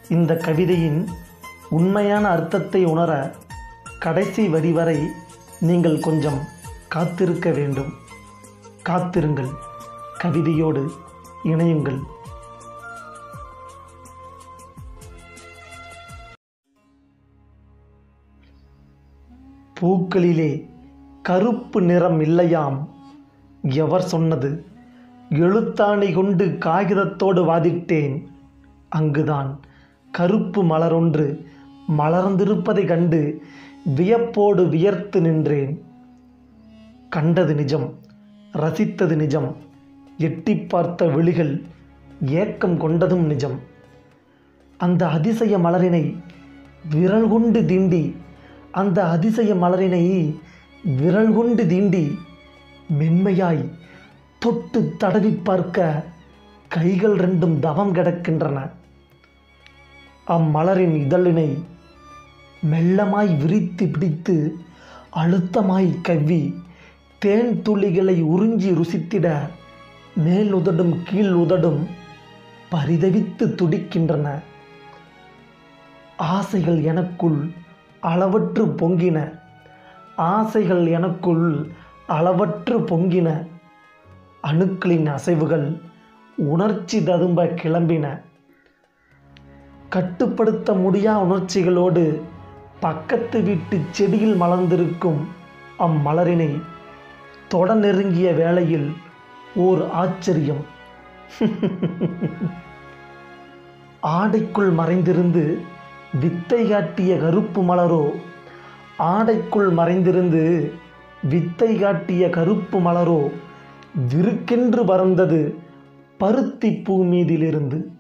இந்த கவிதையின் உண்மையான அர்த்தத்தை உணர கடைசி வரி வரை நீங்கள் கொஞ்சம் காத்திருக்க வேண்டும் காத்திருங்கள் கவிதையோடு இணையுங்கள் பூக்களிலே கருப்பு நிறம் இல்லையாம் எவர் சொன்னது எழுத்தாணி கொண்டு காகிதத்தோடு வாதிட்டேன் அங்குதான் கருப்பு மலரொன்று மலர்ந்திருப்பதைக் கண்டு வியப்போடு வியர்த்து நின்றேன் கண்டது நிஜம் ரசித்தது நிஜம் எட்டி பார்த்த விழிகள் ஏக்கம் கொண்டதும் நிஜம் அந்த அதிசய மலரினை விரல் கொண்டு தீண்டி அந்த அதிசய மலரினை விரல் கொண்டு தீண்டி மென்மையாய் தொட்டு தடவி பார்க்க கைகள் ரெண்டும் தவம் கிடக்கின்றன அம்மலரின் இதழினை மெல்லமாய் விரித்து பிடித்து அழுத்தமாய் கவ்வி தேன் துளிகளை உறிஞ்சி ருசித்திட மேல் உதடும் கீழ் உதடும் பரிதவித்து துடிக்கின்றன ஆசைகள் எனக்குள் அளவற்று பொங்கின ஆசைகள் எனக்குள் அளவற்று பொங்கின அணுக்களின் அசைவுகள் உணர்ச்சி ததும்ப கிளம்பின கட்டுப்படுத்த முடியா உணர்ச்சிகளோடு பக்கத்து வீட்டு செடியில் மலர்ந்திருக்கும் அம்மலரினை தொட நெருங்கிய வேளையில் ஓர் ஆச்சரியம் ஆடைக்குள் மறைந்திருந்து வித்தை காட்டிய கருப்பு மலரோ ஆடைக்குள் மறைந்திருந்து வித்தை காட்டிய கருப்பு மலரோ விருக்கென்று பறந்தது பருத்தி பூ மீதிலிருந்து